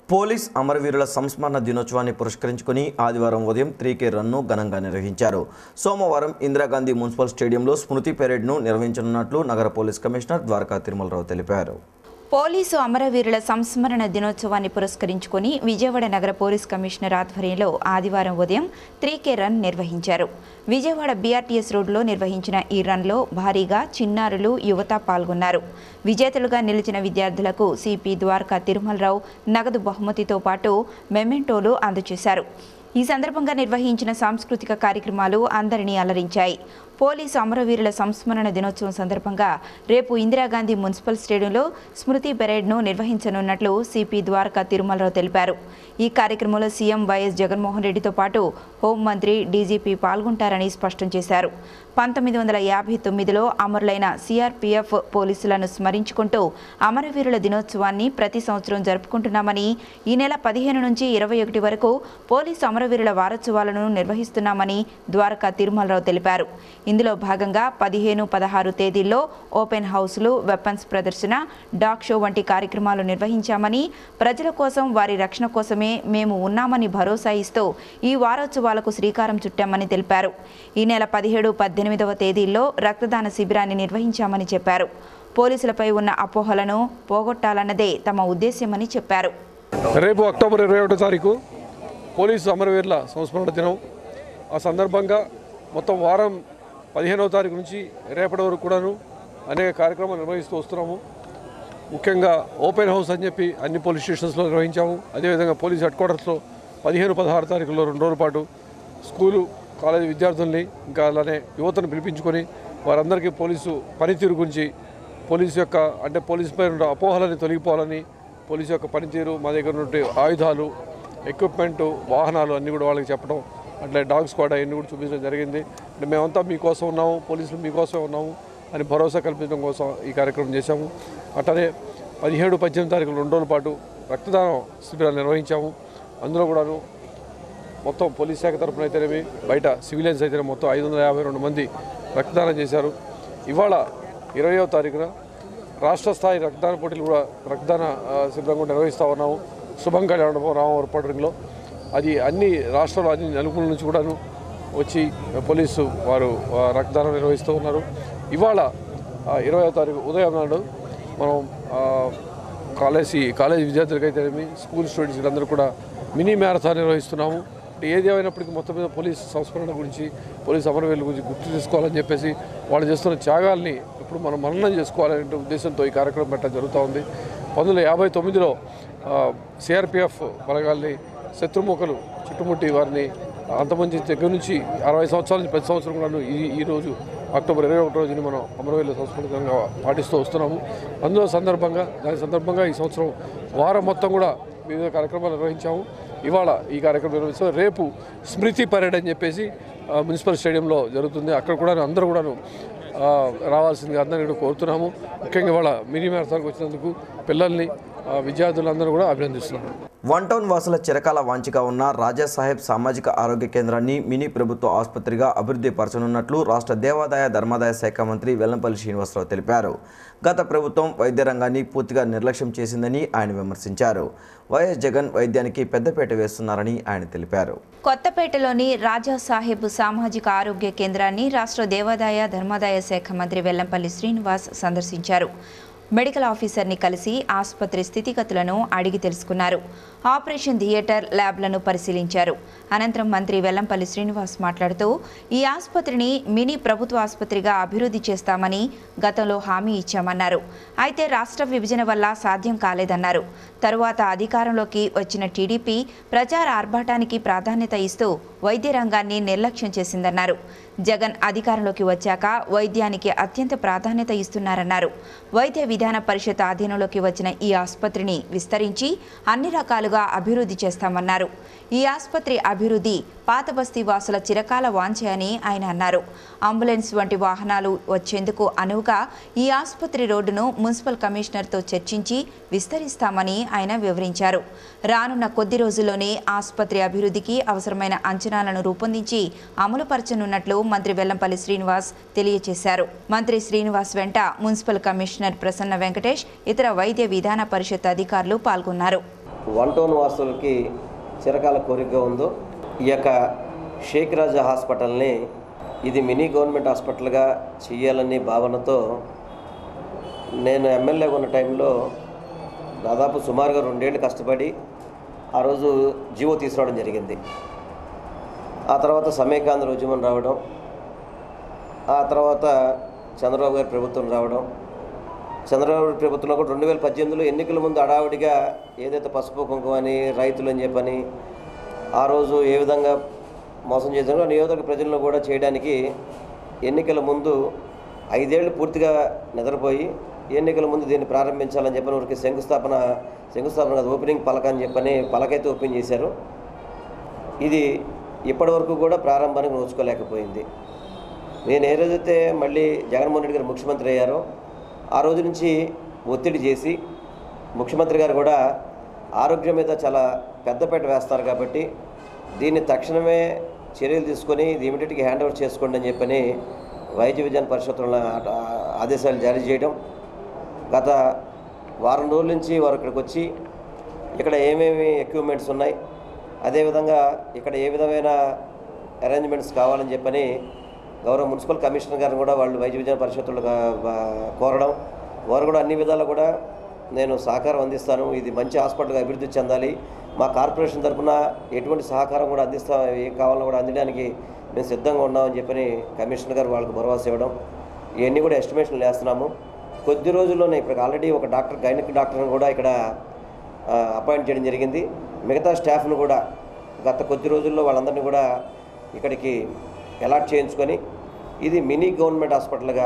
police అమరవీరుల సంస్మరణ దినోత్సవాన్ని పురస్కరించుకుని ఆదివారం ఉదయం త్రీకే రన్ను ఘనంగా నిర్వహించారు సోమవారం ఇందిరాగాంధీ మున్సిపల్ స్టేడియంలో స్మృతి పెరేడ్ను నిర్వహించనున్నట్లు నగర పోలీస్ కమిషనర్ ద్వారకా తిరుమలరావు తెలిపారు పోలీసు అమరవీరుల సంస్మరణ దినోత్సవాన్ని పురస్కరించుకొని విజయవాడ నగర పోలీస్ కమిషనర్ ఆధ్వర్యంలో ఆదివారం ఉదయం త్రీకే రన్ నిర్వహించారు విజయవాడ బీఆర్టీఎస్ రోడ్లో నిర్వహించిన ఈ రన్లో భారీగా చిన్నారులు యువత పాల్గొన్నారు విజేతలుగా నిలిచిన విద్యార్థులకు సిపి ద్వారకా తిరుమలరావు నగదు బహుమతితో పాటు మెమెంటోలు అందజేశారు ఈ సందర్భంగా నిర్వహించిన సాంస్కృతిక కార్యక్రమాలు అందరినీ అలరించాయి పోలీసు అమరవీరుల సంస్మరణ దినోత్సవం సందర్భంగా రేపు ఇందిరాగాంధీ మున్సిపల్ స్టేడియంలో స్మృతి పెరేడ్ను నిర్వహించనున్నట్లు సిపి ద్వారకా తిరుమలరావు తెలిపారు ఈ కార్యక్రమంలో సీఎం వైఎస్ జగన్మోహన్ రెడ్డితో పాటు హోంమంత్రి డీజీపీ పాల్గొంటారని స్పష్టం చేశారు పంతొమ్మిది వందల యాభై తొమ్మిదిలో అమరులైన సిఆర్పీఎఫ్ పోలీసులను స్మరించుకుంటూ అమరవీరుల దినోత్సవాన్ని ప్రతి సంవత్సరం జరుపుకుంటున్నామని ఈ నెల పదిహేను నుంచి ఇరవై ఒకటి వరకు పోలీసు అమరవీరుల వారోత్సవాలను నిర్వహిస్తున్నామని ద్వారకా తిరుమలరావు తెలిపారు ఇందులో భాగంగా పదిహేను పదహారు తేదీల్లో ఓపెన్ హౌస్లు వెపన్స్ ప్రదర్శన డాగ్ షో వంటి కార్యక్రమాలు నిర్వహించామని ప్రజల కోసం వారి రక్షణ కోసమే మేము ఉన్నామని భరోసా ఇస్తూ ఈ వారోత్సవాలకు శ్రీకారం చుట్టామని తెలిపారు ఈ నెల పదిహేడు పద్దెనిమిదవ తేదీల్లో రక్తదాన శిబిరాన్ని నిర్వహించామని చెప్పారు పోలీసులపై ఉన్న అపోహలను పోగొట్టాలన్నదే తమ ఉద్దేశ్యమని చెప్పారు రేపు అక్టోబర్ ఇరవై ఒకటో తారీఖు పోలీసు అమరవీరుల సంస్మరణ దినం ఆ సందర్భంగా మొత్తం వారం పదిహేనవ తారీఖు నుంచి రేపటి వరకు కూడాను అనేక కార్యక్రమాలు నిర్వహిస్తూ వస్తున్నాము ముఖ్యంగా ఓపెన్ హౌస్ అని చెప్పి అన్ని పోలీస్ స్టేషన్స్లో నిర్వహించాము అదేవిధంగా పోలీస్ హెడ్ క్వార్టర్స్లో పదిహేను పదహారు తారీఖుల్లో రెండు రోజుల పాటు స్కూలు కాలేజీ విద్యార్థుల్ని ఇంకా అలానే యువతను పిలిపించుకొని వారందరికీ పోలీసు పనితీరు గురించి పోలీసు యొక్క అంటే పోలీసు పైన ఉన్న అపోహలని తొలగిపోవాలని పోలీసు యొక్క పనితీరు మా దగ్గర నుండి ఆయుధాలు ఎక్విప్మెంట్ వాహనాలు అన్నీ కూడా వాళ్ళకి చెప్పడం అట్లా డాగ్ స్క్వాడ్ అవన్నీ కూడా చూపించడం జరిగింది అంటే మేమంతా మీకోసం ఉన్నాము పోలీసులు మీకోసం ఉన్నాము అని భరోసా కల్పించడం కోసం ఈ కార్యక్రమం చేశాము అట్లనే పదిహేడు పద్దెనిమిది తారీఖులు రెండు రోజుల పాటు రక్తదానం శిబిరాలు నిర్వహించాము అందులో కూడాను మొత్తం పోలీస్ శాఖ తరఫున అయితేనేమి బయట సివిలియన్స్ అయితేనే మొత్తం ఐదు వందల యాభై రెండు మంది రక్తదానం చేశారు ఇవాళ ఇరవయవ తారీఖున రాష్ట్ర స్థాయి రక్తదాన పోటీలు కూడా రక్తదాన ఆ, శిబిరం కూడా నిర్వహిస్తూ ఉన్నాము శుభం కళ్యాణం రామవరం పట్టణంలో అది అన్ని రాష్ట్రాలు అన్ని నలుగుల నుంచి కూడాను వచ్చి పోలీసు వారు ఆ, రక్తదానం నిర్వహిస్తూ ఉన్నారు ఇవాళ ఇరవయో తారీఖు ఉదయం నాడు మనం ఆ, కాలేజీ కాలేజీ విద్యార్థులకైతేనేమి స్కూల్ స్టూడెంట్స్ వీళ్ళందరూ కూడా మినీ మ్యారథాన్ నిర్వహిస్తున్నాము అంటే ఏది ఏమైనప్పటికీ మొత్తం మీద పోలీస్ సంస్మరణ గురించి పోలీస్ అమరవీరుల గురించి గుర్తు చేసుకోవాలని చెప్పేసి వాళ్ళు చేస్తున్న త్యాగాల్ని ఇప్పుడు మనం మననం చేసుకోవాలనే ఉద్దేశంతో ఈ కార్యక్రమం పెట్టడం జరుగుతూ ఉంది పంతొమ్మిది వందల యాభై తొమ్మిదిలో సిఆర్పిఎఫ్ బలగాల్ని శత్రుముఖలు చుట్టుముట్టి వారిని అంతమంది దగ్గర నుంచి అరవై సంవత్సరాల నుంచి ప్రతి సంవత్సరం కూడా ఈ ఈ రోజు అక్టోబర్ ఇరవై ఒకటి రోజుని మనం అమరవీరుల సంస్కృతంగా పాటిస్తూ వస్తున్నాము అందులో సందర్భంగా దాని సందర్భంగా ఈ సంవత్సరం వారం మొత్తం కూడా వివిధ కార్యక్రమాలు నిర్వహించాము ఇవాళ ఈ కార్యక్రమం నిర్వహిస్తాం రేపు స్మృతి పరేడ్ అని చెప్పేసి ఆ, మున్సిపల్ స్టేడియంలో జరుగుతుంది అక్కడ కూడా అందరూ కూడాను ఆ, రావాల్సిందిగా అందరినీ కూడా కోరుతున్నాము ముఖ్యంగా ఇవాళ మినీ మ్యారథాన్కి వచ్చినందుకు పిల్లల్ని ఆ, విద్యార్థులందరూ కూడా అభినందిస్తున్నాము వన్ టౌన్ వాసుల చిరకాల వాంఛగా ఉన్న రాజాసాహెబ్ సామాజిక ఆరోగ్య కేంద్రాన్ని మినీ ప్రభుత్వ ఆసుపత్రిగా అభివృద్ధి పరచనున్నట్లు రాష్ట్ర దేవాదాయ ధర్మాదాయ శాఖ మంత్రి వెల్లంపల్లి శ్రీనివాసరావు తెలిపారు గత ప్రభుత్వం వైద్య రంగాన్ని పూర్తిగా నిర్లక్ష్యం చేసిందని ఆయన విమర్శించారు వైఎస్ జగన్ వైద్యానికి పెద్దపీట వేస్తున్నారని ఆయన తెలిపారు కొత్తపేటలోని రాజా సాహెబ్ సామాజిక ఆరోగ్య కేంద్రాన్ని రాష్ట్ర దేవాదాయ ధర్మాదాయ శాఖ మంత్రి వెల్లంపల్లి శ్రీనివాస్ సందర్శించారు మెడికల్ ఆఫీసర్ని కలిసి ఆసుపత్రి స్థితిగతులను అడిగి తెలుసుకున్నారు ఆపరేషన్ థియేటర్ ల్యాబ్లను పరిశీలించారు అనంతరం మంత్రి వెల్లంపల్లి శ్రీనివాస్ మాట్లాడుతూ ఈ ఆసుపత్రిని మినీ ప్రభుత్వ ఆసుపత్రిగా అభివృద్ధి చేస్తామని గతంలో హామీ ఇచ్చామన్నారు అయితే రాష్ట్ర విభజన వల్ల సాధ్యం కాలేదన్నారు తరువాత అధికారంలోకి వచ్చిన టీడీపీ ప్రచార ఆర్భాటానికి ప్రాధాన్యత ఇస్తూ వైద్య రంగాన్ని నిర్లక్ష్యం చేసిందన్నారు జగన్ అధికారంలోకి వచ్చాక వైద్యానికి అత్యంత ప్రాధాన్యత ఇస్తున్నారన్నారు వైద్య విధాన పరిషత్ ఆధీనంలోకి వచ్చిన ఈ ఆసుపత్రిని విస్తరించి అన్ని రకాలుగా అభివృద్ధి చేస్తామన్నారు ఈ ఆసుపత్రి అభివృద్ధి పాత బస్తీ వాసుల చిరకాల వాంఛ అని ఆయన అన్నారు అంబులెన్స్ వంటి వాహనాలు వచ్చేందుకు అనువుగా ఈ ఆసుపత్రి రోడ్డును మున్సిపల్ కమిషనర్తో చర్చించి విస్తరిస్తామని ఆయన వివరించారు రానున్న కొద్ది రోజుల్లోనే ఆసుపత్రి అభివృద్ధికి అవసరమైన అంచనాలను రూపొందించి అమలుపరచనున్నట్లు మంత్రి వెల్లంపల్లి శ్రీనివాస్ తెలియజేశారు మంత్రి శ్రీనివాస్ వెంట మున్సిపల్ కమిషనర్ ప్రసన్న వెంకటేష్ ఇతర వైద్య విధాన పరిషత్ అధికారులు పాల్గొన్నారు వన్ టౌన్ వాసులకి చిరకాల కోరికగా ఉందో ఈ యొక్క షేక్ రాజా హాస్పిటల్ని ఇది మినీ గవర్నమెంట్ హాస్పిటల్గా చేయాలనే భావనతో నేను ఎమ్మెల్యేగా ఉన్న టైంలో దాదాపు సుమారుగా రెండేళ్ళు కష్టపడి ఆ రోజు జీవో తీసుకురావడం జరిగింది ఆ తర్వాత సమైకాంధ్ర ఉద్యమం రావడం ఆ తర్వాత చంద్రబాబు గారి ప్రభుత్వం రావడం చంద్రబాబు గారి ప్రభుత్వంలో కూడా రెండు వేల పద్దెనిమిదిలో ఎన్నికల ముందు అడావిడిగా ఏదైతే పసుపు కుంకుమ అని రైతులు అని చెప్పని ఆ రోజు ఏ విధంగా మోసం చేశారో ఆ నియోజకవర్గ ప్రజలను కూడా చేయడానికి ఎన్నికల ముందు ఐదేళ్లు పూర్తిగా నిద్రపోయి ఎన్నికల ముందు దీన్ని ప్రారంభించాలని చెప్పని ఊరికి శంకుస్థాపన శంకుస్థాపన కాదు, ఓపెనింగ్ పలక అని చెప్పని పలకైతే ఓపెన్ చేశారు ఇది ఇప్పటివరకు కూడా ప్రారంభానికి నోచుకోలేకపోయింది నేను ఏ రోజైతే మళ్ళీ జగన్మోహన్ రెడ్డి గారు ముఖ్యమంత్రి అయ్యారో ఆ రోజు నుంచి ఒత్తిడి చేసి ముఖ్యమంత్రి గారు కూడా ఆరోగ్యం మీద చాలా పెద్దపీట వేస్తారు కాబట్టి దీన్ని తక్షణమే చర్యలు తీసుకొని ఇది ఇమీడియట్గా హ్యాండ్ ఓవర్ చేసుకోండి అని చెప్పని వైద్య విజ్ఞాన పరిషత్తుల ఆదేశాలు జారీ చేయడం గత వారం రోజుల నుంచి వారు ఇక్కడికి వచ్చి ఇక్కడ ఏమేమి ఎక్విప్మెంట్స్ ఉన్నాయి అదేవిధంగా ఇక్కడ ఏ విధమైన అరేంజ్మెంట్స్ కావాలని చెప్పని గౌరవ మున్సిపల్ కమిషనర్ గారిని కూడా వాళ్ళు వైద్య విజ్ఞాన పరిషత్తులు కోరడం వారు కూడా అన్ని విధాలు కూడా నేను సహకారం అందిస్తాను ఇది మంచి హాస్పిటల్గా అభివృద్ధి చెందాలి మా కార్పొరేషన్ తరఫున ఎటువంటి సహకారం కూడా అందిస్తా ఏం కావాలన్నా కూడా అందించడానికి మేము సిద్ధంగా ఉన్నామని చెప్పని కమిషనర్ గారు వాళ్ళకి భరోసా ఇవ్వడం ఇవన్నీ కూడా ఎస్టిమేషన్లు వేస్తున్నాము కొద్ది రోజుల్లోనే ఇప్పుడు ఆల్రెడీ ఒక డాక్టర్ గైనిక్ డాక్టర్ని కూడా ఇక్కడ ఆ, అపాయింట్ చేయడం జరిగింది మిగతా స్టాఫ్ను కూడా గత కొద్ది రోజుల్లో వాళ్ళందరినీ కూడా ఇక్కడికి అలాట్ చేయించుకొని ఇది మినీ గవర్నమెంట్ హాస్పిటల్గా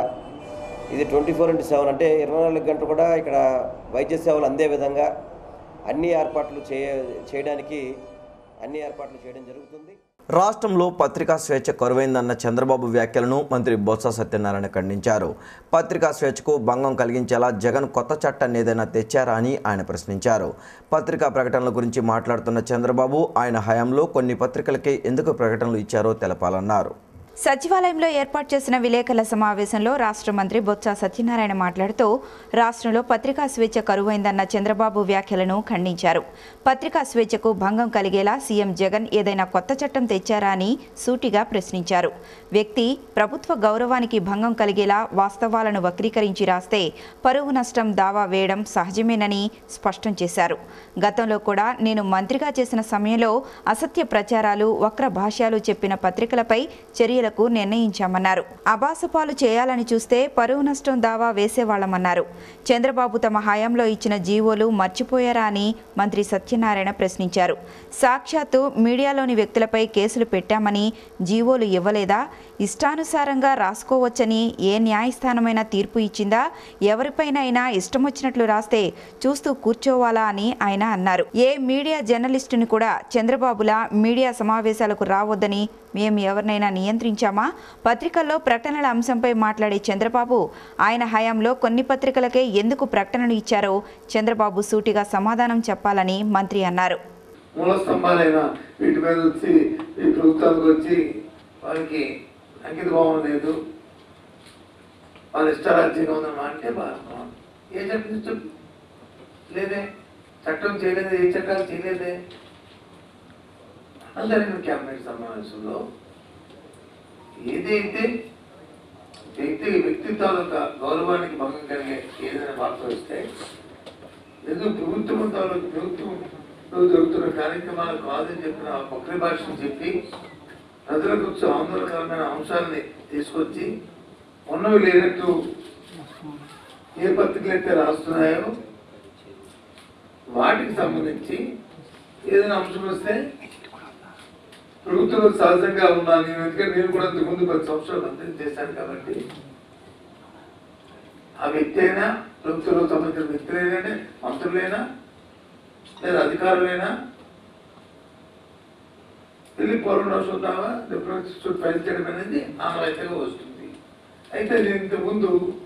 ఇది ట్వంటీ ఫోర్ ఇంటూ సెవెన్ అంటే ఇరవై నాలుగు గంటలు కూడా ఇక్కడ వైద్య సేవలు అందే విధంగా అన్ని ఏర్పాట్లు చేయ చేయడానికి అన్ని ఏర్పాట్లు చేయడం జరుగుతుంది రాష్ట్రంలో పత్రికా స్వేచ్ఛ కరువైందన్న చంద్రబాబు వ్యాఖ్యలను మంత్రి బొత్స సత్యనారాయణ ఖండించారు పత్రికా స్వేచ్ఛకు భంగం కలిగించేలా జగన్ కొత్త చట్టాన్ని ఏదైనా తెచ్చారా అని ఆయన ప్రశ్నించారు పత్రికా ప్రకటనల గురించి మాట్లాడుతున్న చంద్రబాబు ఆయన హయాంలో కొన్ని పత్రికలకే ఎందుకు ప్రకటనలు ఇచ్చారో తెలపాలన్నారు సచివాలయంలో ఏర్పాటు చేసిన విలేకరుల సమావేశంలో రాష్ట్ర మంత్రి బొత్స సత్యనారాయణ మాట్లాడుతూ రాష్ట్రంలో పత్రికా స్వేచ్ఛ కరువైందన్న చంద్రబాబు వ్యాఖ్యలను ఖండించారు పత్రికా స్వేచ్ఛకు భంగం కలిగేలా సీఎం జగన్ ఏదైనా కొత్త చట్టం తెచ్చారా అని సూటిగా ప్రశ్నించారు వ్యక్తి ప్రభుత్వ గౌరవానికి భంగం కలిగేలా వాస్తవాలను వక్రీకరించి రాస్తే పరువు నష్టం దావా వేయడం సహజమేనని స్పష్టం చేశారు గతంలో కూడా నేను మంత్రిగా చేసిన సమయంలో అసత్య ప్రచారాలు వక్ర భాష్యాలు చెప్పిన పత్రికలపై చర్యలకు నిర్ణయించామన్నారు అబాసపాలు చేయాలని చూస్తే పరువు నష్టం దావా వేసేవాళ్లమన్నారు చంద్రబాబు తమ హయాంలో ఇచ్చిన జీవోలు మర్చిపోయారా అని మంత్రి సత్యనారాయణ ప్రశ్నించారు సాక్షాత్తు మీడియాలోని వ్యక్తులపై కేసులు పెట్టామని జీవోలు ఇవ్వలేదా ఇష్టానుసారంగా రాసుకోవచ్చని ఏ న్యాయస్థానమైనా తీర్పు ఇచ్చిందా ఎవరిపైనైనా ఇష్టం వచ్చినట్లు రాస్తే చూస్తూ కూర్చోవాలా అని ఆయన అన్నారు ఏ మీడియా జర్నలిస్టుని కూడా చంద్రబాబులా మీడియా సమావేశాలకు రావద్దని మేము ఎవరినైనా నియంత్రించామా పత్రికల్లో ప్రకటనల అంశంపై మాట్లాడే చంద్రబాబు ఆయన హయాంలో కొన్ని పత్రికలకే ఎందుకు ప్రకటనలు ఇచ్చారో చంద్రబాబు సూటిగా సమాధానం చెప్పాలని మంత్రి అన్నారు మూల స్తంభాలైన వీటి మీద వచ్చి ఈ ప్రభుత్వానికి వచ్చి వారికి అంకిత భావం లేదు వాళ్ళ ఇష్టారాజ్యంగా ఉందన్నమా అంటే భారతం ఏ చట్టం చెప్పు లేదే చట్టం చేయలేదే ఏ చట్టాలు చేయలేదే అందరికీ క్యాబినెట్ సమావేశంలో ఏదైతే వ్యక్తి వ్యక్తిత్వాల యొక్క గౌరవానికి భంగం కలిగే ఏదైనా వార్త వస్తే ఏదో ప్రభుత్వం తాలూకు ప్రభుత్వంలో జరుగుతున్న కార్యక్రమాలు కాదని చెప్పిన వక్ర భాషను చెప్పి ప్రజలకు వచ్చే ఆందోళనకరమైన అంశాలని తీసుకొచ్చి ఉన్నవి లేనట్టు ఏ పత్రికలు అయితే రాస్తున్నాయో వాటికి సంబంధించి ఏదైనా అంశం వస్తే ప్రభుత్వంలో సహజంగా ఉన్నాను నేను ఎందుకంటే నేను కూడా ఇంతకుముందు పది సంవత్సరాలు మంత్రిని చేశాను కాబట్టి ఆ వ్యక్తి అయినా ప్రభుత్వంలో సంబంధించిన వ్యక్తులైనా మంత్రులైనా లేదా అధికారులైనా వెళ్ళి పౌరులు దావా డిఫరెన్స్ ఫైల్ చేయడం అనేది ఆనవాయితీగా వస్తుంది అయితే నేను ఇంతకుముందు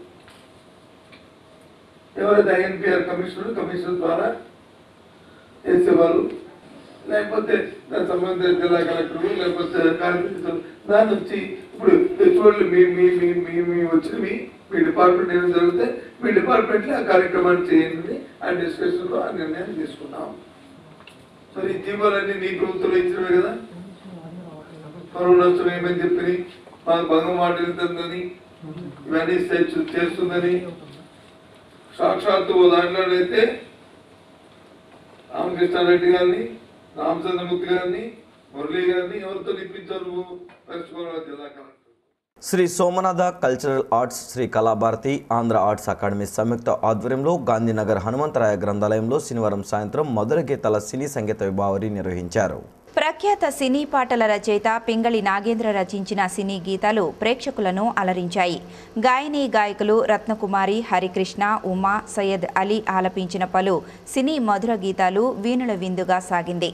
ఎవరైతే ఐఎన్పిఆర్ కమిషనర్ కమిషనర్ ద్వారా చేసేవారు లేకపోతే దాని సంబంధించిన జిల్లా కలెక్టర్ లేకపోతే కార్పొరేటర్ దాని నుంచి ఇప్పుడు చూడండి మీ మీ మీ మీ మీ వచ్చినవి మీ డిపార్ట్మెంట్ ఏం జరిగితే మీ డిపార్ట్మెంట్లో ఆ కార్యక్రమాన్ని చేయండి ఆ డిస్కషన్లో ఆ నిర్ణయం తీసుకున్నాం మరి ఈ జీవోలన్నీ నీ ప్రభుత్వంలో ఇచ్చినవే కదా కరోనా వస్తున్న ఏమని చెప్పి మాకు భంగం మాట్లాడుతుందని ఇవన్నీ చేస్తు- చేస్తుందని సాక్షాత్తు ఓ దాంట్లోనైతే రామకృష్ణారెడ్డి గారిని రామచంద్రమూర్తి గారిని మురళీ గారిని ఎవరితో ఇప్పించారు నువ్వు వెస్ట్ గోదావరి జిల్లా collector Shri Somanatha cultural arts Shri Kalabharati Andhra arts academy సంయుక్త ఆధ్వర్యంలో గాంధీనగర్ హనుమంతరాయ గ్రంథాలయంలో శనివారం సాయంత్రం మధుర గీతాల సినీ సంగీత విభావరి నిర్వహించారు ప్రఖ్యాత సినీ పాటల రచయిత పింగళి నాగేంద్ర రచించిన సినీ గీతాలు ప్రేక్షకులను అలరించాయి గాయని గాయకులు రత్నకుమారి హరికృష్ణ ఉమా సయ్యద్ అలీ ఆలపించిన పలు సినీ మధుర గీతాలు వీణుల విందుగా సాగింది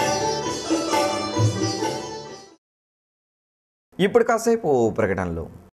ఇప్పుడు కాసేపు ప్రకటనలు